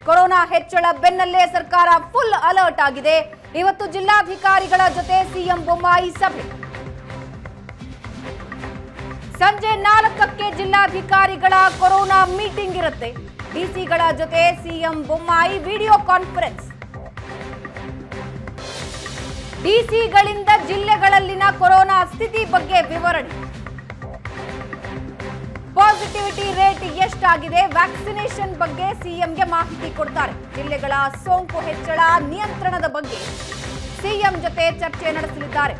Corona ಹೆಚ್ಚಳ ಬೆನ್ನಲ್ಲೇ ಸರ್ಕಾರ ಫುಲ್ ಅಲರ್ಟ್ ಆಗಿದೆ ಇವತ್ತು ಜಿಲ್ಲಾಧಿಕಾರಿಗಳ ಜೊತೆ ಸಿಎಂ ಬೊಮ್ಮಾಯಿ ಸಭೆ ಸಂಜೆ ನಾಲ್ಕಕ್ಕೆ ಜಿಲ್ಲಾಧಿಕಾರಿಗಳ ಕೊರೋನಾ ಮೀಟಿಂಗ್ ಇರುತ್ತೆ ಡಿಸಿಗಳ ಜೊತೆ ಸಿಎಂ ಬೊಮ್ಮಾಯಿ ವಿಡಿಯೋ ಕಾನ್ಫರೆನ್ಸ್ ಡಿಸಿಗಳಿಂದ ಜಿಲ್ಲೆಗಳಲ್ಲಿನ ಕೊರೋನಾ ಸ್ಥಿತಿ ಬಗ್ಗೆ ವಿವರಣೆ ಪಾಸಿಟಿವಿಟಿ ರೇಟ್ ಎಷ್ಟಾಗಿದೆ ವ್ಯಾಕ್ಸಿನೇಷನ್ ಬಗ್ಗೆ ಸಿಎಂಗೆ ಮಾಹಿತಿ ಕೊಡ್ತಾರೆ ಜಿಲ್ಲೆಗಳ ಸೋಂಕು ಹೆಚ್ಚಳ ನಿಯಂತ್ರಣದ ಬಗ್ಗೆ ಸಿಎಂ ಜೊತೆ ಚರ್ಚೆ ನಡೆಸಲಿದ್ದಾರೆ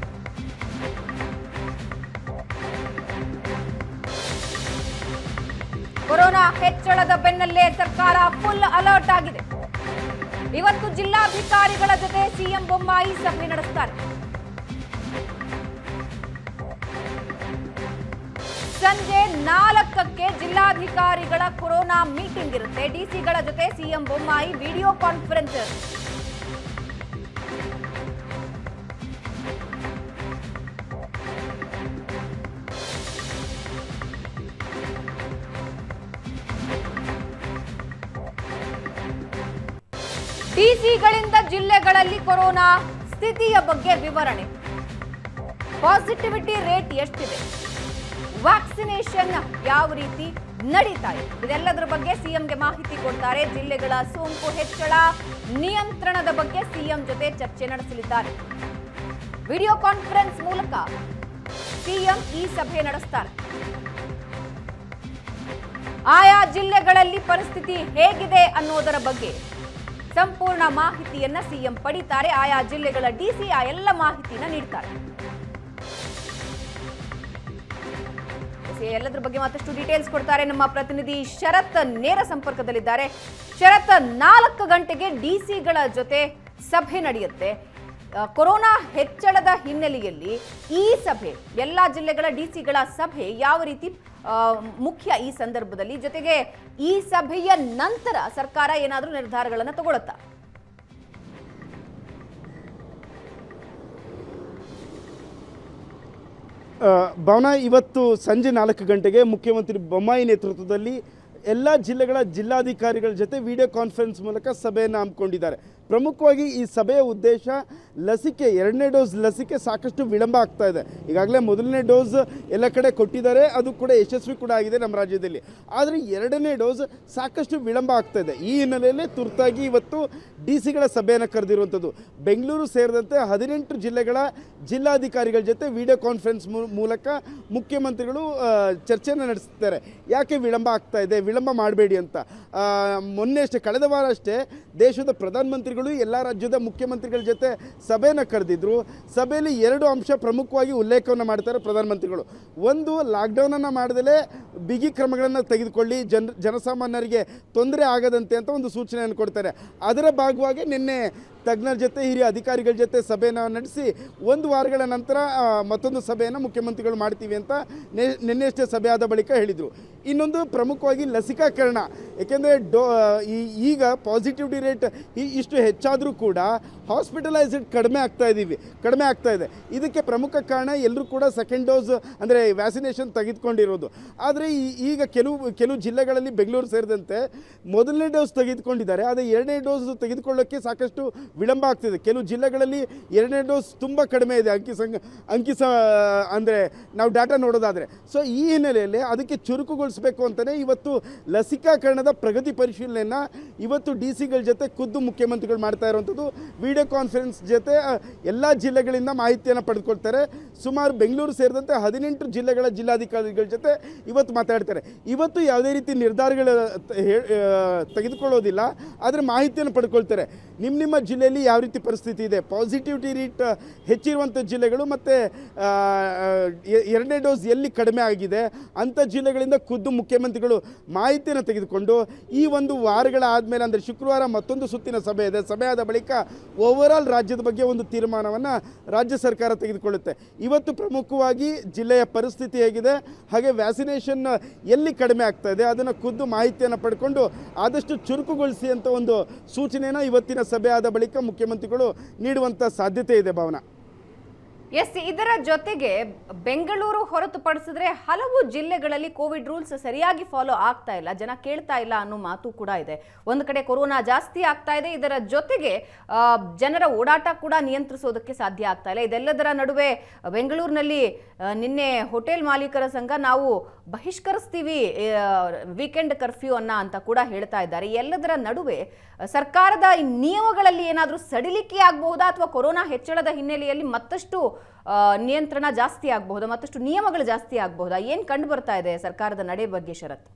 ಕೊರೋನಾ ಹೆಚ್ಚಳದ ಬೆನ್ನಲ್ಲೇ ಸರ್ಕಾರ ಫುಲ್ ಅಲರ್ಟ್ ಆಗಿದೆ ಇವತ್ತು ಜಿಲ್ಲಾಧಿಕಾರಿಗಳ ಜೊತೆ ಸಿಎಂ ಬೊಮ್ಮಾಯಿ ಸಭೆ ನಡೆಸ್ತಾರೆ ಸಂಜೆ ನಾಲ್ಕಕ್ಕೆ ಜಿಲ್ಲಾಧಿಕಾರಿಗಳ ಕೊರೋನಾ ಮೀಟಿಂಗ್ ಇರುತ್ತೆ ಡಿಸಿಗಳ ಜೊತೆ ಸಿಎಂ ಬೊಮ್ಮಾಯಿ ವಿಡಿಯೋ ಕಾನ್ಫರೆನ್ಸ್ ಇರುತ್ತೆ. ಡಿಸಿಗಳಿಂದ ಜಿಲ್ಲೆಗಳಲ್ಲಿ ಕೊರೋನಾ ಸ್ಥಿತಿಯ ಬಗ್ಗೆ ವಿವರಣೆ ಪಾಸಿಟಿವಿಟಿ ರೇಟ್ ಎಷ್ಟಿದೆ ವ್ಯಾಕ್ಸಿನೇಷನ್ ಯಾವ ರೀತಿ ನಡೀತಾ ಇದೆ ಇದೆಲ್ಲದರ ಬಗ್ಗೆ ಸಿಎಂಗೆ ಮಾಹಿತಿ ಕೊಡ್ತಾರೆ ಜಿಲ್ಲೆಗಳ ಸೋಂಕು ಹೆಚ್ಚಳ ನಿಯಂತ್ರಣದ ಬಗ್ಗೆ ಸಿಎಂ ಜೊತೆ ಚರ್ಚೆ ನಡೆಸಲಿದ್ದಾರೆ ವಿಡಿಯೋ ಕಾನ್ಫರೆನ್ಸ್ ಮೂಲಕ ಸಿಎಂ ಈ ಸಭೆ ನಡೆಸ್ತಾರೆ ಆಯಾ ಜಿಲ್ಲೆಗಳಲ್ಲಿ ಪರಿಸ್ಥಿತಿ ಹೇಗಿದೆ ಅನ್ನೋದರ ಬಗ್ಗೆ ಸಂಪೂರ್ಣ ಮಾಹಿತಿಯನ್ನ ಸಿಎಂ ಪಡಿತಾರೆ ಆಯಾ ಜಿಲ್ಲೆಗಳ ಡಿಸಿ ಆ ಎಲ್ಲ ಮಾಹಿತಿನ ನೀಡ್ತಾರೆ ಎಸ್, ಈ ಎಲ್ಲದ್ರ ಬಗ್ಗೆ ಮತ್ತಷ್ಟು ಡೀಟೇಲ್ಸ್ ಕೊಡ್ತಾರೆ ನಮ್ಮ ಪ್ರತಿನಿಧಿ ಶರತ್ ನೇರ ಸಂಪರ್ಕದಲ್ಲಿದ್ದಾರೆ ಶರತ್ ನಾಲ್ಕು ಗಂಟೆಗೆ ಡಿಸಿಗಳ ಜೊತೆ ಸಭೆ ನಡೆಯುತ್ತೆ ಆ, ಕೊರೋನಾ ಹೆಚ್ಚಳದ ಹಿನ್ನೆಲೆಯಲ್ಲಿ ಈ ಸಭೆ ಎಲ್ಲ ಜಿಲ್ಲೆಗಳ ಡಿಸಿಗಳ ಸಭೆ ಯಾವ ರೀತಿ ಆ, ಮುಖ್ಯ ಈ ಸಂದರ್ಭದಲ್ಲಿ ಜೊತೆಗೆ ಈ ಸಭೆಯ ನಂತರ ಸರ್ಕಾರ ಏನಾದರೂ ನಿರ್ಧಾರಗಳನ್ನು ತಗೊಳುತ್ತಾ ಆ, ಭವನ ಇವತ್ತು ಸಂಜೆ ನಾಲ್ಕು ಗಂಟೆಗೆ ಮುಖ್ಯಮಂತ್ರಿ ಬೊಮ್ಮಾಯಿ ನೇತೃತ್ವದಲ್ಲಿ ಎಲ್ಲ ಜಿಲ್ಲೆಗಳ ಜಿಲ್ಲಾಧಿಕಾರಿಗಳ ಜೊತೆ ವಿಡಿಯೋ ಕಾನ್ಫರೆನ್ಸ್ ಮೂಲಕ ಸಭೆಯನ್ನು ಹಮ್ಮಿಕೊಂಡಿದ್ದಾರೆ ಪ್ರಮುಖವಾಗಿ ಈ ಸಭೆಯ ಉದ್ದೇಶ ಲಸಿಕೆ ಎರಡನೇ ಡೋಸ್ ಲಸಿಕೆ ಸಾಕಷ್ಟು ವಿಳಂಬ ಆಗ್ತಾ ಇದೆ ಈಗಾಗಲೇ ಮೊದಲನೇ ಡೋಸ್ ಎಲ್ಲ ಕಡೆ ಕೊಟ್ಟಿದ್ದಾರೆ ಅದು ಕೂಡ ಯಶಸ್ವಿ ಕೂಡ ಆಗಿದೆ ನಮ್ಮ ರಾಜ್ಯದಲ್ಲಿ ಆದರೆ ಎರಡನೇ ಡೋಸ್ ಸಾಕಷ್ಟು ವಿಳಂಬ ಆಗ್ತಾ ಇದೆ ಈ ಹಿನ್ನೆಲೆಯಲ್ಲಿ ತುರ್ತಾಗಿ ಇವತ್ತು ಡಿ ಸಿಗಳ ಸಭೆಯನ್ನು ಕರೆದಿರುವಂಥದ್ದು ಬೆಂಗಳೂರು ಸೇರಿದಂತೆ ಹದಿನೆಂಟು ಜಿಲ್ಲೆಗಳ ಜಿಲ್ಲಾಧಿಕಾರಿಗಳ ಜೊತೆ ವಿಡಿಯೋ ಕಾನ್ಫರೆನ್ಸ್ ಮೂ- ಮೂಲಕ ಮುಖ್ಯಮಂತ್ರಿಗಳು ಆ, ಚರ್ಚೆಯನ್ನು ನಡೆಸ್ತಾರೆ ಯಾಕೆ ವಿಳಂಬ ಆಗ್ತಾ ಇದೆ ವಿಳಂಬ ಮಾಡಬೇಡಿ ಅಂತ ಆ, ಮೊನ್ನೆ ಅಷ್ಟೇ ಕಳೆದ ವಾರ ಅಷ್ಟೇ ದೇಶದ ಪ್ರಧಾನಮಂತ್ರಿಗಳು ಎಲ್ಲ ರಾಜ್ಯದ ಮುಖ್ಯಮಂತ್ರಿಗಳ ಜೊತೆ ಸಭೆಯನ್ನು ಕರೆದಿದ್ರು ಸಭೆಯಲ್ಲಿ ಎರಡು ಅಂಶ ಪ್ರಮುಖವಾಗಿ ಉಲ್ಲೇಖವನ್ನು ಮಾಡ್ತಾರೆ ಪ್ರಧಾನಮಂತ್ರಿಗಳು ಒಂದು ಲಾಕ್ಡೌನನ್ನು ಮಾಡದಲೇ ಬಿಗಿ ಕ್ರಮಗಳನ್ನು ತೆಗೆದುಕೊಳ್ಳಿ ಜನ ಜನಸಾಮಾನ್ಯರಿಗೆ ತೊಂದರೆ ಆಗದಂತೆ ಅಂತ ಒಂದು ಸೂಚನೆಯನ್ನು ಕೊಡ್ತಾರೆ ಅದರ ಭಾಗವಾಗಿ ನಿನ್ನೆ ತಜ್ಞರ ಜೊತೆ ಹಿರಿಯ ಅಧಿಕಾರಿಗಳ ಜೊತೆ ಸಭೆಯನ್ನು ನಡೆಸಿ ಒಂದು ವಾರಗಳ ನಂತರ ಆ, ಮತ್ತೊಂದು ಸಭೆಯನ್ನು ಮುಖ್ಯಮಂತ್ರಿಗಳು ಮಾಡ್ತೀವಿ ಅಂತ ನೆ- ನಿನ್ನೆಯಷ್ಟೇ ಸಭೆ ಆದ ಬಳಿಕ ಹೇಳಿದರು ಇನ್ನೊಂದು ಪ್ರಮುಖವಾಗಿ ಲಸಿಕಾಕರಣ ಏಕೆಂದರೆ ಡೋ ಈ ಈಗ ಪಾಸಿಟಿವಿಟಿ ರೇಟ್ ಇಷ್ಟು ಹೆಚ್ಚಾದರೂ ಕೂಡ ಹಾಸ್ಪಿಟಲೈಸ್ಡ್ ಕಡಿಮೆ ಆಗ್ತಾ ಇದ್ದೀವಿ ಕಡಿಮೆ ಆಗ್ತಾ ಇದೆ ಇದಕ್ಕೆ ಪ್ರಮುಖ ಕಾರಣ ಎಲ್ಲರೂ ಕೂಡ ಸೆಕೆಂಡ್ ಡೋಸ್ ಅಂದರೆ ವ್ಯಾಕ್ಸಿನೇಷನ್ ತೆಗೆದುಕೊಂಡಿರೋದು ಆದರೆ ಈಗ ಕೆಲವು ಕೆಲವು ಜಿಲ್ಲೆಗಳಲ್ಲಿ ಬೆಂಗಳೂರು ಸೇರಿದಂತೆ ಮೊದಲನೇ ಡೋಸ್ ತೆಗೆದುಕೊಂಡಿದ್ದಾರೆ ಆದರೆ ಎರಡನೇ ಡೋಸ್ ತೆಗೆದುಕೊಳ್ಳೋಕ್ಕೆ ಸಾಕಷ್ಟು ವಿಳಂಬ ಆಗ್ತಿದೆ ಕೆಲವು ಜಿಲ್ಲೆಗಳಲ್ಲಿ ಎರಡನೇ ಡೋಸ್ ತುಂಬ ಕಡಿಮೆ ಇದೆ ಅಂಕಿ ಸಂಖ್ಯೆ ಅಂಕಿ ಸ ಅಂದರೆ ನಾವು ಡಾಟಾ ನೋಡೋದಾದರೆ ಸೊ ಈ ಹಿನ್ನೆಲೆಯಲ್ಲಿ ಅದಕ್ಕೆ ಚುರುಕುಗೊಳಿಸಬೇಕು ಅಂತಲೇ ಇವತ್ತು ಲಸಿಕಾಕರಣದ ಪ್ರಗತಿ ಪರಿಶೀಲನೆಯನ್ನು ಇವತ್ತು ಡಿ ಸಿಗಳ ಜೊತೆ ಖುದ್ದು ಮುಖ್ಯಮಂತ್ರಿಗಳು ಮಾಡ್ತಾ ಇರುವಂಥದ್ದು ವಿಡಿಯೋ ಕಾನ್ಫರೆನ್ಸ್ ಜೊತೆ ಎಲ್ಲ ಜಿಲ್ಲೆಗಳಿಂದ ಮಾಹಿತಿಯನ್ನು ಪಡೆದುಕೊಳ್ತಾರೆ ಸುಮಾರು ಬೆಂಗಳೂರು ಸೇರಿದಂತೆ ಹದಿನೆಂಟು ಜಿಲ್ಲೆಗಳ ಜಿಲ್ಲಾಧಿಕಾರಿಗಳ ಜೊತೆ ಇವತ್ತು ಮಾತಾಡ್ತಾರೆ ಇವತ್ತು ಯಾವುದೇ ರೀತಿ ನಿರ್ಧಾರಗಳು ತ- ಹೇ- ಆ, ತೆಗೆದುಕೊಳ್ಳೋದಿಲ್ಲ ಆದರೆ ಮಾಹಿತಿಯನ್ನು ಪಡ್ಕೊಳ್ತಾರೆ ನಿಮ್ಮ ನಿಮ್ಮ ಜಿಲ್ಲೆಯಲ್ಲಿ ಯಾವ ರೀತಿ ಪರಿಸ್ಥಿತಿ ಇದೆ ಪಾಸಿಟಿವಿಟಿ ರೇಟ್ ಹೆಚ್ಚಿರುವಂಥ ಜಿಲ್ಲೆಗಳು ಮತ್ತು ಎರಡನೇ ಡೋಸ್ ಎಲ್ಲಿ ಕಡಿಮೆ ಆಗಿದೆ ಅಂಥ ಜಿಲ್ಲೆಗಳಿಂದ ಖುದ್ದು ಮುಖ್ಯಮಂತ್ರಿಗಳು ಮಾಹಿತಿಯನ್ನು ತೆಗೆದುಕೊಂಡು ಈ ಒಂದು ವಾರಗಳ ಆದಮೇಲೆ ಅಂದರೆ ಶುಕ್ರವಾರ ಮತ್ತೊಂದು ಸುತ್ತಿನ ಸಭೆ ಇದೆ ಸಭೆ ಆದ ಬಳಿಕ ಓವರಾಲ್ ರಾಜ್ಯದ ಬಗ್ಗೆ ಒಂದು ತೀರ್ಮಾನವನ್ನು ರಾಜ್ಯ ಸರ್ಕಾರ ತೆಗೆದುಕೊಳ್ಳುತ್ತೆ ಇವತ್ತು ಪ್ರಮುಖವಾಗಿ ಜಿಲ್ಲೆಯ ಪರಿಸ್ಥಿತಿ ಹೇಗಿದೆ ಹಾಗೆ ವ್ಯಾಕ್ಸಿನೇಷನ್ ಎಲ್ಲಿ ಕಡಿಮೆ ಆಗ್ತಾ ಇದೆ ಅದನ್ನು ಖುದ್ದು ಮಾಹಿತಿಯನ್ನು ಪಡ್ಕೊಂಡು ಆದಷ್ಟು ಚುರುಕುಗೊಳಿಸಿ ಅಂತ ಒಂದು ಸೂಚನೆಯನ್ನು ಇವತ್ತಿನ ಸಭೆ ಆದ ಬಳಿಕ ಮುಖ್ಯಮಂತ್ರಿಗಳು ನೀಡುವಂಥ ಸಾಧ್ಯತೆ ಇದೆ ಭಾವನಾ ಎಸ್ ಇದರ ಜೊತೆಗೆ ಬೆಂಗಳೂರು ಹೊರತುಪಡಿಸಿದ್ರೆ ಹಲವು ಜಿಲ್ಲೆಗಳಲ್ಲಿ ಕೋವಿಡ್ ರೂಲ್ಸ್ ಸರಿಯಾಗಿ ಫಾಲೋ ಆಗ್ತಾ ಇಲ್ಲ ಜನ ಕೇಳ್ತಾ ಇಲ್ಲ ಅನ್ನೋ ಮಾತು ಕೂಡ ಇದೆ ಒಂದು ಕಡೆ ಕೊರೋನಾ ಜಾಸ್ತಿ ಆಗ್ತಾ ಇದೆ ಇದರ ಜೊತೆಗೆ ಆ, ಜನರ ಓಡಾಟ ಕೂಡ ನಿಯಂತ್ರಿಸೋದಕ್ಕೆ ಸಾಧ್ಯ ಆಗ್ತಾ ಇಲ್ಲ ಇದೆಲ್ಲದರ ನಡುವೆ ಬೆಂಗಳೂರಿನಲ್ಲಿ ಆ, ನಿನ್ನೆ ಹೋಟೆಲ್ ಮಾಲೀಕರ ಸಂಘ ನಾವು ಬಹಿಷ್ಕರಿಸ್ತೀವಿ ವೀಕೆಂಡ್ ಕರ್ಫ್ಯೂ ಅನ್ನ ಅಂತ ಕೂಡ ಹೇಳ್ತಾ ಇದ್ದಾರೆ ಈ ಎಲ್ಲದರ ನಡುವೆ ಆ, ಸರ್ಕಾರದ ಈ ನಿಯಮಗಳಲ್ಲಿ ಏನಾದರೂ ಸಡಿಲಿಕೆ ಆಗಬಹುದಾ ಅಥವಾ ಕೊರೋನಾ ಹೆಚ್ಚಳದ ಹಿನ್ನೆಲೆಯಲ್ಲಿ ಮತ್ತಷ್ಟು ಆ, ನಿಯಂತ್ರಣ ಜಾಸ್ತಿ ಆಗಬಹುದಾ ಮತ್ತಷ್ಟು ನಿಯಮಗಳು ಜಾಸ್ತಿ ಆಗಬಹುದಾ ಏನ್ ಕಂಡು ಬರ್ತಾ ಇದೆ ಸರ್ಕಾರದ ನಡೆ ಬಗ್ಗೆ ಶರತ್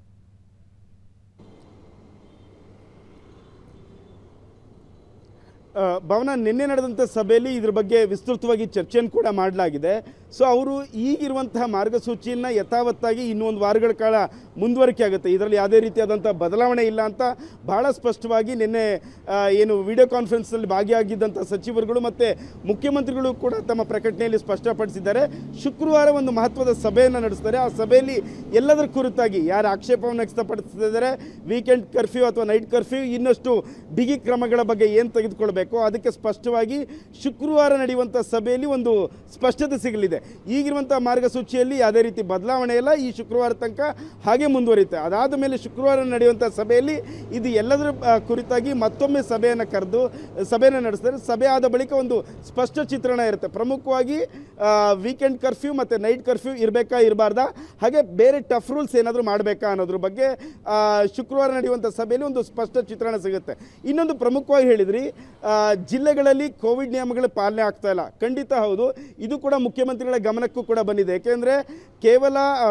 ಆ, ಭವನ ನಿನ್ನೆ ನಡೆದಂಥ ಸಭೆಯಲ್ಲಿ ಇದ್ರ ಬಗ್ಗೆ ವಿಸ್ತೃತವಾಗಿ ಚರ್ಚೆಯನ್ನು ಕೂಡ ಮಾಡಲಾಗಿದೆ ಸೊ ಅವರು ಈಗಿರುವಂತಹ ಮಾರ್ಗಸೂಚಿಯನ್ನು ಯಥಾವತ್ತಾಗಿ ಇನ್ನೊಂದು ವಾರಗಳ ಕಾಲ ಮುಂದುವರಿಕೆ ಆಗುತ್ತೆ ಇದರಲ್ಲಿ ಯಾವುದೇ ರೀತಿಯಾದಂಥ ಬದಲಾವಣೆ ಇಲ್ಲ ಅಂತ ಬಹಳ ಸ್ಪಷ್ಟವಾಗಿ ನಿನ್ನೆ ಆ, ಏನು ವಿಡಿಯೋ ಕಾನ್ಫರೆನ್ಸ್ನಲ್ಲಿ ಭಾಗಿಯಾಗಿದ್ದಂಥ ಸಚಿವರುಗಳು ಮತ್ತು ಮುಖ್ಯಮಂತ್ರಿಗಳು ಕೂಡ ತಮ್ಮ ಪ್ರಕಟಣೆಯಲ್ಲಿ ಸ್ಪಷ್ಟಪಡಿಸಿದ್ದಾರೆ ಶುಕ್ರವಾರ ಒಂದು ಮಹತ್ವದ ಸಭೆಯನ್ನು ನಡೆಸ್ತಾರೆ ಆ ಸಭೆಯಲ್ಲಿ ಎಲ್ಲದರ ಕುರಿತಾಗಿ ಯಾರು ಆಕ್ಷೇಪವನ್ನು ವ್ಯಕ್ತಪಡಿಸ್ತಿದ್ದಾರೆ ವೀಕೆಂಡ್ ಕರ್ಫ್ಯೂ ಅಥವಾ ನೈಟ್ ಕರ್ಫ್ಯೂ ಇನ್ನಷ್ಟು ಬಿಗಿ ಕ್ರಮಗಳ ಬಗ್ಗೆ ಏನು ತೆಗೆದುಕೊಳ್ಬೇಕು ಅದಕ್ಕೆ ಸ್ಪಷ್ಟವಾಗಿ ಶುಕ್ರವಾರ ನಡೆಯುವಂಥ ಸಭೆಯಲ್ಲಿ ಒಂದು ಸ್ಪಷ್ಟತೆ ಸಿಗಲಿದೆ ಈಗಿರುವಂಥ ಮಾರ್ಗಸೂಚಿಯಲ್ಲಿ ಯಾವುದೇ ರೀತಿ ಬದಲಾವಣೆ ಇಲ್ಲ ಈ ಶುಕ್ರವಾರ ತನಕ ಹಾಗೆ ಮುಂದುವರಿಯುತ್ತೆ ಅದಾದ ಮೇಲೆ ಶುಕ್ರವಾರ ನಡೆಯುವಂಥ ಸಭೆಯಲ್ಲಿ ಇದು ಎಲ್ಲದರ ಆ, ಕುರಿತಾಗಿ ಮತ್ತೊಮ್ಮೆ ಸಭೆಯನ್ನು ಕರೆದು ಸಭೆಯನ್ನು ನಡೆಸ್ತಾರೆ ಸಭೆ ಆದ ಬಳಿಕ ಒಂದು ಸ್ಪಷ್ಟ ಚಿತ್ರಣ ಇರುತ್ತೆ ಪ್ರಮುಖವಾಗಿ ವೀಕೆಂಡ್ ಕರ್ಫ್ಯೂ ಮತ್ತು ನೈಟ್ ಕರ್ಫ್ಯೂ ಇರಬೇಕಾ ಇರಬಾರ್ದಾ ಹಾಗೆ ಬೇರೆ ಟಫ್ ರೂಲ್ಸ್ ಏನಾದರೂ ಮಾಡಬೇಕಾ ಅನ್ನೋದ್ರ ಬಗ್ಗೆ ಆ, ಶುಕ್ರವಾರ ನಡೆಯುವಂಥ ಸಭೆಯಲ್ಲಿ ಒಂದು ಸ್ಪಷ್ಟ ಚಿತ್ರಣ ಸಿಗುತ್ತೆ ಇನ್ನೊಂದು ಪ್ರಮುಖವಾಗಿ ಹೇಳಿದ್ರಿ ಆ, ಜಿಲ್ಲೆಗಳಲ್ಲಿ ಕೋವಿಡ್ ನಿಯಮಗಳ ಪಾಲನೆ ಆಗ್ತಾ ಇಲ್ಲ ಖಂಡಿತ ಹೌದು ಇದು ಕೂಡ ಮುಖ್ಯಮಂತ್ರಿಗಳ ಗಮನಕ್ಕೂ ಕೂಡ ಬಂದಿದೆ ಏಕೆಂದರೆ ಕೇವಲ ಆ,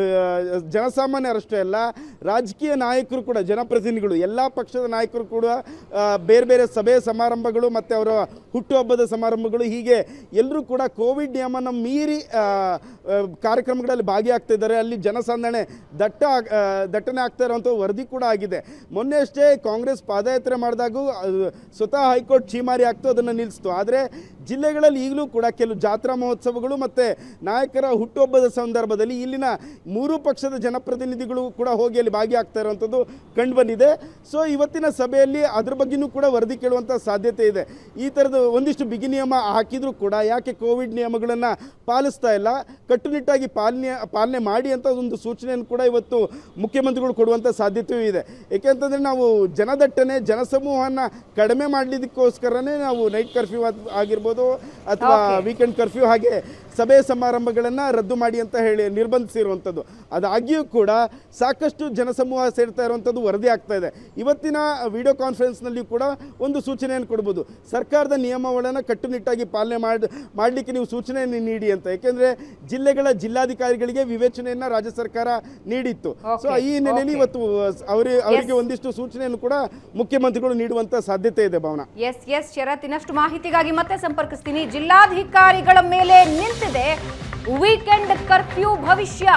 ಆ, ಜನಸಾಮಾನ್ಯರಷ್ಟೇ ಅಲ್ಲ ರಾಜಕೀಯ ನಾಯಕರು ಕೂಡ ಜನಪ್ರತಿನಿಧಿಗಳು ಎಲ್ಲ ಪಕ್ಷದ ನಾಯಕರು ಕೂಡ ಆ, ಬೇರೆ ಬೇರೆ ಸಭೆ ಸಮಾರಂಭಗಳು ಮತ್ತು ಅವರ ಹುಟ್ಟುಹಬ್ಬದ ಸಮಾರಂಭಗಳು ಹೀಗೆ ಎಲ್ಲರೂ ಕೂಡ ಕೋವಿಡ್ ನಿಯಮನ ಮೀರಿ ಆ, ಆ, ಕಾರ್ಯಕ್ರಮಗಳಲ್ಲಿ ಭಾಗಿಯಾಗ್ತಾ ಇದ್ದಾರೆ ಅಲ್ಲಿ ಜನಸಂದಣೆ ದಟ್ಟ ಆಗ್- ಆ, ದಟ್ಟಣೆ ಆಗ್ತಾ ಇರುವಂಥ ವರದಿ ಕೂಡ ಆಗಿದೆ ಮೊನ್ನೆ ಅಷ್ಟೇ ಕಾಂಗ್ರೆಸ್ ಪಾದಯಾತ್ರೆ ಮಾಡಿದಾಗೂ ಅದು ಸ್ವತಃ ಹೈಕೋರ್ಟ್ ಚೀಮಾರಿ ಆಗ್ತು ಅದನ್ನು ನಿಲ್ಲಿಸ್ತು ಆದರೆ ಜಿಲ್ಲೆಗಳಲ್ಲಿ ಈಗಲೂ ಕೂಡ ಕೆಲವು ಜಾತ್ರಾ ಮಹೋತ್ಸವಗಳು ಮತ್ತು ನಾಯಕರ ಹುಟ್ಟುಹಬ್ಬದ ಸಂದರ್ಭದಲ್ಲಿ ಇಲ್ಲಿನ ಮೂರು ಪಕ್ಷದ ಜನಪ್ರತಿನಿಧಿಗಳು ಕೂಡ ಹೋಗಿ ಅಲ್ಲಿ ಭಾಗಿಯಾಗ್ತಾ ಇರುವಂಥದ್ದು ಕಂಡುಬಂದಿದೆ ಸೊ ಇವತ್ತಿನ ಸಭೆಯಲ್ಲಿ ಅದ್ರ ಬಗ್ಗೆನೂ ಕೂಡ ವರದಿ ಕೇಳುವಂಥ ಸಾಧ್ಯತೆ ಇದೆ ಈ ಥರದ ಒಂದಿಷ್ಟು ಬಿಗಿ ನಿಯಮ ಹಾಕಿದರೂ ಕೂಡ ಯಾಕೆ ಕೋವಿಡ್ ನಿಯಮಗಳನ್ನು ಪಾಲಿಸ್ತಾ ಇಲ್ಲ ಕಟ್ಟುನಿಟ್ಟಾಗಿ ಪಾಲನೆ ಪಾಲನೆ ಮಾಡಿ ಅಂತ ಒಂದು ಸೂಚನೆಯನ್ನು ಕೂಡ ಇವತ್ತು ಮುಖ್ಯಮಂತ್ರಿಗಳು ಕೊಡುವಂಥ ಸಾಧ್ಯತೆಯೂ ಇದೆ ಏಕೆಂತಂದರೆ ನಾವು ಜನದಟ್ಟಣೆ ಜನಸಮೂಹವನ್ನು ಕಡಿಮೆ ಮಾಡಲಿದ್ದಕ್ಕೋಸ್ಕರನೇ ನಾವು ನೈಟ್ ಕರ್ಫ್ಯೂ ಆಗಿರ್ಬೋದು ಅಥವಾ Okay. ವೀಕೆಂಡ್ ಕರ್ಫ್ಯೂ ಹಾಗೆ ಸಭೆ ಸಮಾರಂಭಗಳನ್ನು ರದ್ದು ಮಾಡಿ ಅಂತ ಹೇಳಿ ನಿರ್ಬಂಧಿಸಿರುವಂಥದ್ದು ಅದಾಗಿಯೂ ಕೂಡ ಸಾಕಷ್ಟು ಜನಸಮೂಹ ಸೇರ್ತಾ ಇರುವಂಥದ್ದು ವರದಿ ಆಗ್ತಾ ಇದೆ ಇವತ್ತಿನ ವಿಡಿಯೋ ಕಾನ್ಫರೆನ್ಸ್ನಲ್ಲಿ ಕೂಡ ಒಂದು ಸೂಚನೆಯನ್ನು ಕೊಡ್ಬೋದು ಸರ್ಕಾರದ ನಿಯಮಗಳನ್ನು ಕಟ್ಟುನಿಟ್ಟಾಗಿ ಪಾಲನೆ ಮಾಡಿ ಮಾಡಲಿಕ್ಕೆ ನೀವು ಸೂಚನೆಯನ್ನು ನೀಡಿ ಅಂತ ಯಾಕೆಂದರೆ ಜಿಲ್ಲೆಗಳ ಜಿಲ್ಲಾಧಿಕಾರಿಗಳಿಗೆ ವಿವೇಚನೆಯನ್ನು ರಾಜ್ಯ ಸರ್ಕಾರ ನೀಡಿತ್ತು ಸೊ Okay, ಈ ಹಿನ್ನೆಲೆಯಲ್ಲಿ okay. ಇವತ್ತು ಅವರೇ ಅವರಿಗೆ ಒಂದಿಷ್ಟು ಸೂಚನೆಯನ್ನು ಕೂಡ ಮುಖ್ಯಮಂತ್ರಿಗಳು ನೀಡುವಂಥ ಸಾಧ್ಯತೆ ಇದೆ ಭಾವನಾ ಎಸ್ ಎಸ್ ಶರತ್ ಇನ್ನಷ್ಟು ಮಾಹಿತಿಗಾಗಿ ಮತ್ತೆ ಸಂಪರ್ಕಿಸ್ತೀನಿ ಜಿಲ್ಲಾಧಿಕಾರಿಗಳ ಮೇಲೆ ನಿಂತಿದೆ ವೀಕೆಂಡ್ ಕರ್ಫ್ಯೂ ಭವಿಷ್ಯ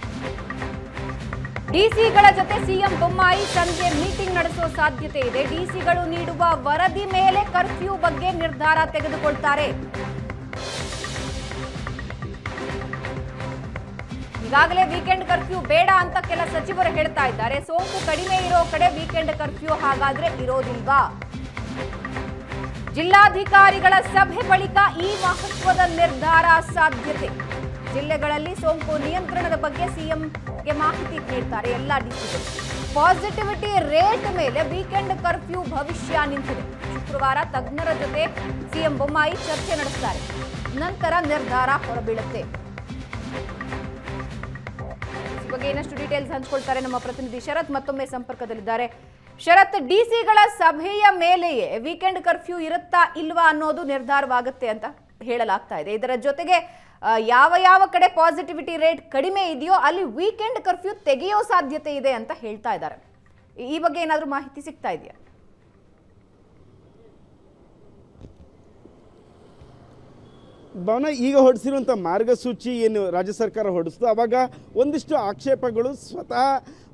ಡಿಸಿಗಳ ಜೊತೆ ಸಿಎಂ ಬೊಮ್ಮಾಯಿ ಸಂಜೆ ಮೀಟಿಂಗ್ ನಡೆಸುವ ಸಾಧ್ಯತೆ ಇದೆ ಡಿಸಿಗಳು ನೀಡುವ ವರದಿ ಮೇಲೆ ಕರ್ಫ್ಯೂ ಬಗ್ಗೆ ನಿರ್ಧಾರ ತೆಗೆದುಕೊಳ್ತಾರೆ ಈಗಾಗಲೇ ವೀಕೆಂಡ್ ಕರ್ಫ್ಯೂ ಬೇಡ ಅಂತ ಕೆಲ ಸಚಿವರು ಹೇಳ್ತಾ ಇದ್ದಾರೆ ಸೋಂಕು ಕಡಿಮೆ ಇರೋ ಕಡೆ ವೀಕೆಂಡ್ ಕರ್ಫ್ಯೂ ಹಾಗಾದ್ರೆ ಇರೋದಿಲ್ವಾ ಜಿಲ್ಲಾಧಿಕಾರಿಗಳ ಸಭೆ ಬಳಿಕ ಈ ಮಹತ್ವದ ನಿರ್ಧಾರ ಸಾಧ್ಯತೆ ಜಿಲ್ಲೆಗಳಲ್ಲಿ ಸೋಂಕು ನಿಯಂತ್ರಣದ ಬಗ್ಗೆ ಸಿಎಂಗೆ ಮಾಹಿತಿ ನೀಡ್ತಾರೆ ಎಲ್ಲ ಡಿಸಿಗಳು ಪಾಸಿಟಿವಿಟಿ ರೇಟ್ ಮೇಲೆ ವೀಕೆಂಡ್ ಕರ್ಫ್ಯೂ ಭವಿಷ್ಯ ನಿಂತಿದೆ ಶುಕ್ರವಾರ ತಜ್ಞರ ಜೊತೆ ಸಿಎಂ ಬೊಮ್ಮಾಯಿ ಚರ್ಚೆ ನಡೆಸ್ತಾರೆ ನಂತರ ನಿರ್ಧಾರ ಹೊರಬೀಳುತ್ತೆ ಈ ಬಗ್ಗೆ ಇನ್ನಷ್ಟು ಡೀಟೇಲ್ಸ್ ಹಂಚ್ಕೊಳ್ತಾರೆ ನಮ್ಮ ಪ್ರತಿನಿಧಿ ಶರತ್ ಮತ್ತೊಮ್ಮೆ ಸಂಪರ್ಕದಲ್ಲಿದ್ದಾರೆ ಶರತ್ ಡಿಸಿಗಳ ಸಭೆಯ ಮೇಲೆಯೇ ವೀಕೆಂಡ್ ಕರ್ಫ್ಯೂ ಇರುತ್ತಾ ಇಲ್ವಾ ಅನ್ನೋದು ನಿರ್ಧಾರವಾಗುತ್ತೆ ಅಂತ ಹೇಳಲಾಗ್ತಾ ಇದೆ ಇದರ ಜೊತೆಗೆ ಆ, ಯಾವ ಯಾವ ಕಡೆ ಪಾಸಿಟಿವಿಟಿ ರೇಟ್ ಕಡಿಮೆ ಇದೆಯೋ ಅಲ್ಲಿ ವೀಕೆಂಡ್ ಕರ್ಫ್ಯೂ ತೆಗೆಯೋ ಸಾಧ್ಯತೆ ಇದೆ ಅಂತ ಹೇಳ್ತಾ ಇದ್ದಾರೆ ಈ- ಈ ಬಗ್ಗೆ ಏನಾದರೂ ಮಾಹಿತಿ ಸಿಗ್ತಾ ಇದೆಯಾ ಭವನ ಈಗ ಹೊರಡಿಸಿರುವಂಥ ಮಾರ್ಗಸೂಚಿ ಏನು ರಾಜ್ಯ ಸರ್ಕಾರ ಹೊರಡಿಸ್ತು ಅವಾಗ ಒಂದಿಷ್ಟು ಆಕ್ಷೇಪಗಳು ಸ್ವತಃ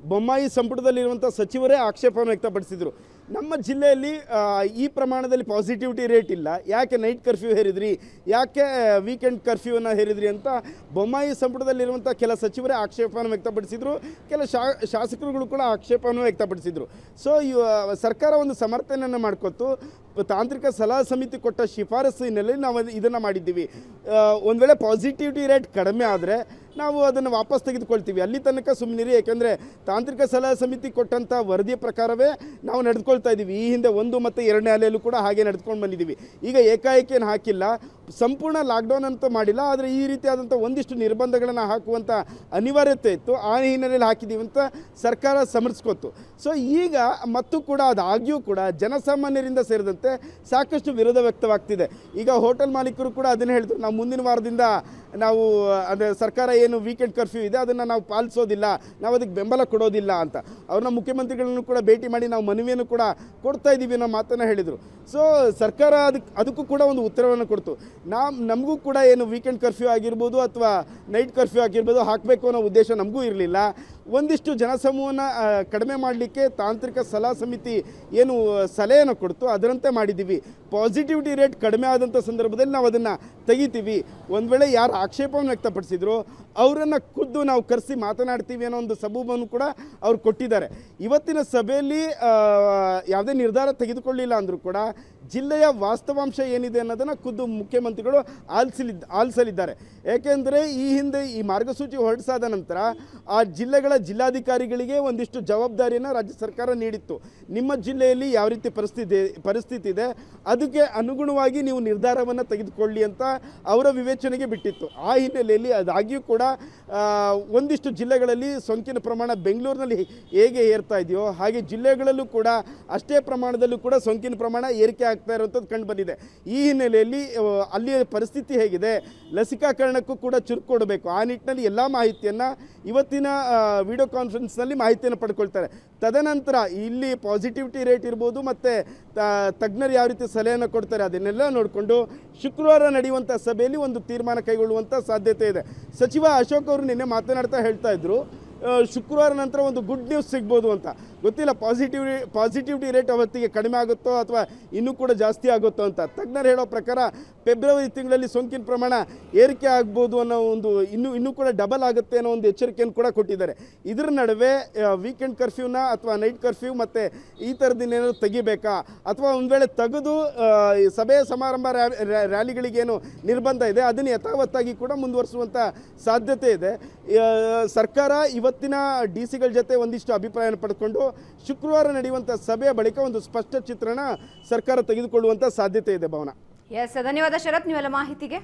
ಬೊಮ್ಮಾಯಿ ಸಂಪುಟದಲ್ಲಿರುವಂಥ ಸಚಿವರೇ ಆಕ್ಷೇಪವನ್ನು ವ್ಯಕ್ತಪಡಿಸಿದರು ನಮ್ಮ ಜಿಲ್ಲೆಯಲ್ಲಿ ಆ, ಈ ಪ್ರಮಾಣದಲ್ಲಿ ಪಾಸಿಟಿವಿಟಿ ರೇಟ್ ಇಲ್ಲ ಯಾಕೆ ನೈಟ್ ಕರ್ಫ್ಯೂ ಹೇರಿದ್ರಿ ಯಾಕೆ ವೀಕೆಂಡ್ ಕರ್ಫ್ಯೂವನ್ನು ಹೇರಿದ್ರಿ ಅಂತ ಬೊಮ್ಮಾಯಿ ಸಂಪುಟದಲ್ಲಿರುವಂಥ ಕೆಲ ಸಚಿವರೇ ಆಕ್ಷೇಪವನ್ನು ವ್ಯಕ್ತಪಡಿಸಿದರು ಕೆಲ ಶಾ ಶಾಸಕರುಗಳು ಕೂಡ ಆಕ್ಷೇಪವನ್ನು ವ್ಯಕ್ತಪಡಿಸಿದರು ಸೊ ಇವ ಸರ್ಕಾರ ಒಂದು ಸಮರ್ಥನೆಯನ್ನು ಮಾಡ್ಕೊತು ತಾಂತ್ರಿಕ ಸಲಹಾ ಸಮಿತಿ ಕೊಟ್ಟ ಶಿಫಾರಸ್ಸಿನಲ್ಲಿ ನಾವು ಇದನ್ನು ಮಾಡಿದ್ದೀವಿ ಒಂದು ವೇಳೆ ಪಾಸಿಟಿವಿಟಿ ರೇಟ್ ಕಡಿಮೆ ಆದರೆ ನಾವು ಅದನ್ನು ವಾಪಸ್ ತೆಗೆದುಕೊಳ್ತೀವಿ ಅಲ್ಲಿ ತನಕ ಸುಮ್ಮನಿರಿ ಯಾಕೆಂದರೆ ತಾಂತ್ರಿಕ ಸಲಹಾ ಸಮಿತಿ ಕೊಟ್ಟಂಥ ವರದಿಯ ಪ್ರಕಾರವೇ ನಾವು ನಡೆದುಕೊಳ್ತಾ ಇದ್ದೀವಿ ಈ ಹಿಂದೆ ಒಂದು ಮತ್ತು ಎರಡನೇ ಅಲೆಯಲ್ಲೂ ಕೂಡ ಹಾಗೆ ನಡೆದುಕೊಂಡು ಬಂದಿದ್ದೀವಿ ಈಗ ಏಕಾಏಕಿ ಏನು ಹಾಕಿಲ್ಲ ಸಂಪೂರ್ಣ ಲಾಕ್ಡೌನ್ ಅಂತೂ ಮಾಡಿಲ್ಲ ಆದರೆ ಈ ರೀತಿಯಾದಂಥ ಒಂದಿಷ್ಟು ನಿರ್ಬಂಧಗಳನ್ನು ಹಾಕುವಂಥ ಅನಿವಾರ್ಯತೆ ಇತ್ತು ಆ ಹಿನ್ನೆಲೆಯಲ್ಲಿ ಹಾಕಿದ್ದೀವಿ ಅಂತ ಸರ್ಕಾರ ಸಮರ್ಸ್ಕೊತು ಸೊ ಈಗ ಮತ್ತು ಕೂಡ ಅದಾಗ್ಯೂ ಕೂಡ ಜನಸಾಮಾನ್ಯರಿಂದ ಸೇರಿದಂತೆ ಸಾಕಷ್ಟು ವಿರೋಧ ವ್ಯಕ್ತವಾಗ್ತಿದೆ ಈಗ ಹೋಟೆಲ್ ಮಾಲೀಕರು ಕೂಡ ಅದನ್ನು ಹೇಳಿದ್ರು ನಾವು ಮುಂದಿನ ವಾರದಿಂದ ನಾವು ಅಂದರೆ ಸರ್ಕಾರ ಏನು ವೀಕೆಂಡ್ ಕರ್ಫ್ಯೂ ಇದೆ ಅದನ್ನು ನಾವು ಪಾಲಿಸೋದಿಲ್ಲ ನಾವು ಅದಕ್ಕೆ ಬೆಂಬಲ ಕೊಡೋದಿಲ್ಲ ಅಂತ ಅವ್ರನ್ನ ಮುಖ್ಯಮಂತ್ರಿಗಳನ್ನು ಕೂಡ ಭೇಟಿ ಮಾಡಿ ನಾವು ಮನವಿಯನ್ನು ಕೂಡ ಕೊಡ್ತಾ ಇದ್ದೀವಿ ಅನ್ನೋ ಮಾತನ್ನು ಹೇಳಿದರು ಸೊ ಸರ್ಕಾರ ಅದಕ್ಕೆ ಅದಕ್ಕೂ ಕೂಡ ಒಂದು ಉತ್ತರವನ್ನು ಕೊಡ್ತು ನಾವು ನಮಗೂ ಕೂಡ ಏನು ವೀಕೆಂಡ್ ಕರ್ಫ್ಯೂ ಆಗಿರ್ಬೋದು ಅಥವಾ ನೈಟ್ ಕರ್ಫ್ಯೂ ಆಗಿರ್ಬೋದು ಹಾಕಬೇಕು ಅನ್ನೋ ಉದ್ದೇಶ ನಮಗೂ ಇರಲಿಲ್ಲ ಒಂದಿಷ್ಟು ಜನಸಮೂಹನ ಆ, ಕಡಿಮೆ ಮಾಡಲಿಕ್ಕೆ ತಾಂತ್ರಿಕ ಸಲಹಾ ಸಮಿತಿ ಏನು ಸಲಹೆಯನ್ನು ಕೊಡ್ತು ಅದರಂತೆ ಮಾಡಿದ್ದೀವಿ ಪಾಸಿಟಿವಿಟಿ ರೇಟ್ ಕಡಿಮೆ ಆದಂಥ ಸಂದರ್ಭದಲ್ಲಿ ನಾವು ಅದನ್ನು ತೆಗಿತೀವಿ ಒಂದು ವೇಳೆ ಯಾರು ಆಕ್ಷೇಪವನ್ನು ವ್ಯಕ್ತಪಡಿಸಿದ್ರು ಅವರನ್ನು ಖುದ್ದು ನಾವು ಕರೆಸಿ ಮಾತನಾಡ್ತೀವಿ ಅನ್ನೋ ಒಂದು ಸಬೂಬನ್ನು ಕೂಡ ಅವ್ರು ಕೊಟ್ಟಿದ್ದಾರೆ ಇವತ್ತಿನ ಸಭೆಯಲ್ಲಿ ಆ, ಯಾವುದೇ ನಿರ್ಧಾರ ತೆಗೆದುಕೊಳ್ಳಿಲ್ಲ ಅಂದರೂ ಕೂಡ ಜಿಲ್ಲೆಯ ವಾಸ್ತವಾಂಶ ಏನಿದೆ ಅನ್ನೋದನ್ನು ಖುದ್ದು ಮುಖ್ಯಮಂತ್ರಿಗಳು ಆಲಿಸಲಿದ್ದ ಆಲಿಸಲಿದ್ದಾರೆ ಏಕೆಂದರೆ ಈ ಹಿಂದೆ ಈ ಮಾರ್ಗಸೂಚಿ ಹೊರಡಿಸಾದ ನಂತರ ಆ ಜಿಲ್ಲೆಗಳ ಜಿಲ್ಲಾಧಿಕಾರಿಗಳಿಗೆ ಒಂದಿಷ್ಟು ಜವಾಬ್ದಾರಿಯನ್ನು ರಾಜ್ಯ ಸರ್ಕಾರ ನೀಡಿತ್ತು ನಿಮ್ಮ ಜಿಲ್ಲೆಯಲ್ಲಿ ಯಾವ ರೀತಿ ಪರಿಸ್ಥಿತಿ ಪರಿಸ್ಥಿತಿ ಇದೆ ಅದಕ್ಕೆ ಅನುಗುಣವಾಗಿ ನೀವು ನಿರ್ಧಾರವನ್ನು ತೆಗೆದುಕೊಳ್ಳಿ ಅಂತ ಅವರ ವಿವೇಚನೆಗೆ ಬಿಟ್ಟಿತ್ತು ಆ ಹಿನ್ನೆಲೆಯಲ್ಲಿ ಅದಾಗಿಯೂ ಕೂಡ ಆ, ಒಂದಿಷ್ಟು ಜಿಲ್ಲೆಗಳಲ್ಲಿ ಸೋಂಕಿನ ಪ್ರಮಾಣ ಬೆಂಗಳೂರಿನಲ್ಲಿ ಹೇಗೆ ಏರ್ತಾ ಇದೆಯೋ ಹಾಗೆ ಜಿಲ್ಲೆಗಳಲ್ಲೂ ಕೂಡ ಅಷ್ಟೇ ಪ್ರಮಾಣದಲ್ಲೂ ಕೂಡ ಸೋಂಕಿನ ಪ್ರಮಾಣ ಏರಿಕೆ ಆಗ್ತಾ ಇರುವಂಥದ್ದು ಕಂಡು ಬಂದಿದೆ ಈ ಹಿನ್ನೆಲೆಯಲ್ಲಿ ಆ, ಅಲ್ಲಿಯ ಪರಿಸ್ಥಿತಿ ಹೇಗಿದೆ ಲಸಿಕಾಕರಣಕ್ಕೂ ಕೂಡ ಚುರುಕು ಕೊಡಬೇಕು ಆ ನಿಟ್ಟಿನಲ್ಲಿ ಎಲ್ಲ ಮಾಹಿತಿಯನ್ನು ಇವತ್ತಿನ ವಿಡಿಯೋ ಕಾನ್ಫರೆನ್ಸ್ನಲ್ಲಿ ಮಾಹಿತಿಯನ್ನು ಪಡ್ಕೊಳ್ತಾರೆ ತದನಂತರ ಇಲ್ಲಿ ಪಾಸಿಟಿವಿಟಿ ರೇಟ್ ಇರ್ಬೋದು ಮತ್ತು ತಜ್ಞರು ಯಾವ ರೀತಿ ಸಲಹೆಯನ್ನು ಕೊಡ್ತಾರೆ ಅದನ್ನೆಲ್ಲ ನೋಡಿಕೊಂಡು ಶುಕ್ರವಾರ ನಡೆಯುವಂಥ ಸಭೆಯಲ್ಲಿ ಒಂದು ತೀರ್ಮಾನ ಕೈಗೊಳ್ಳುವಂಥ ಸಾಧ್ಯತೆ ಇದೆ ಸಚಿವ ಅಶೋಕ್ ಅವರು ನಿನ್ನೆ ಮಾತನಾಡ್ತಾ ಹೇಳ್ತಾ ಇದ್ರು ಆ, ಶುಕ್ರವಾರ ನಂತರ ಒಂದು ಗುಡ್ ನ್ಯೂಸ್ ಸಿಗ್ಬೋದು ಅಂತ ಗೊತ್ತಿಲ್ಲ ಪಾಸಿಟಿವ್ ಪಾಸಿಟಿವಿಟಿ ರೇಟ್ ಅವತ್ತಿಗೆ ಕಡಿಮೆ ಆಗುತ್ತೋ ಅಥವಾ ಇನ್ನೂ ಕೂಡ ಜಾಸ್ತಿ ಆಗುತ್ತೋ ಅಂತ ತಜ್ಞರು ಹೇಳೋ ಪ್ರಕಾರ ಫೆಬ್ರವರಿ ತಿಂಗಳಲ್ಲಿ ಸೋಂಕಿನ ಪ್ರಮಾಣ ಏರಿಕೆ ಆಗ್ಬೋದು ಅನ್ನೋ ಒಂದು ಇನ್ನೂ ಇನ್ನೂ ಕೂಡ ಡಬಲ್ ಆಗುತ್ತೆ ಅನ್ನೋ ಒಂದು ಎಚ್ಚರಿಕೆಯನ್ನು ಕೂಡ ಕೊಟ್ಟಿದ್ದಾರೆ ಇದರ ನಡುವೆ ವೀಕೆಂಡ್ ಕರ್ಫ್ಯೂನ ಅಥವಾ ನೈಟ್ ಕರ್ಫ್ಯೂ ಮತ್ತು ಈ ಥರದಿನ್ನೇನಾದ್ರು ತೆಗಿಬೇಕಾ ಅಥವಾ ಒಂದು ವೇಳೆ ತೆಗೆದು ಆ, ಈ ಸಭೆ ಸಮಾರಂಭ ರ್ಯಾ- ರ್ಯಾ- ರ್ಯಾಲಿಗಳಿಗೇನು ನಿರ್ಬಂಧ ಇದೆ ಅದನ್ನು ಯಥಾವತ್ತಾಗಿ ಕೂಡ ಮುಂದುವರಿಸುವಂಥ ಸಾಧ್ಯತೆ ಇದೆ ಆ, ಸರ್ಕಾರ ಇವತ್ತಿನ ಡಿ ಸಿಗಳ ಜೊತೆ ಒಂದಿಷ್ಟು ಅಭಿಪ್ರಾಯನ ಪಡ್ಕೊಂಡು ಶುಕ್ರವಾರ ನಡೆಯುವಂಥ ಸಭೆಯ ಬಳಿಕ ಒಂದು ಸ್ಪಷ್ಟ ಚಿತ್ರಣ ಸರ್ಕಾರ ತೆಗೆದುಕೊಳ್ಳುವಂಥ ಸಾಧ್ಯತೆ ಇದೆ ಭವನ ಎಸ್ ಧನ್ಯವಾದ ಶರತ್ ನೀವೆಲ್ಲ ಮಾಹಿತಿಗೆ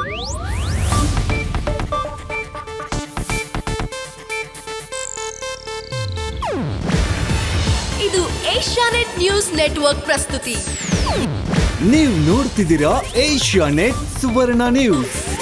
ಇದು ಏಷ್ಯಾನೆಟ್ ನ್ಯೂಸ್ ನೆಟ್ವರ್ಕ್ ಪ್ರಸ್ತುತಿ ನೀವು ನೋಡ್ತಿದ್ದೀರಾ ಏಷ್ಯಾ ನೆಟ್ ಸುವರ್ಣ ನ್ಯೂಸ್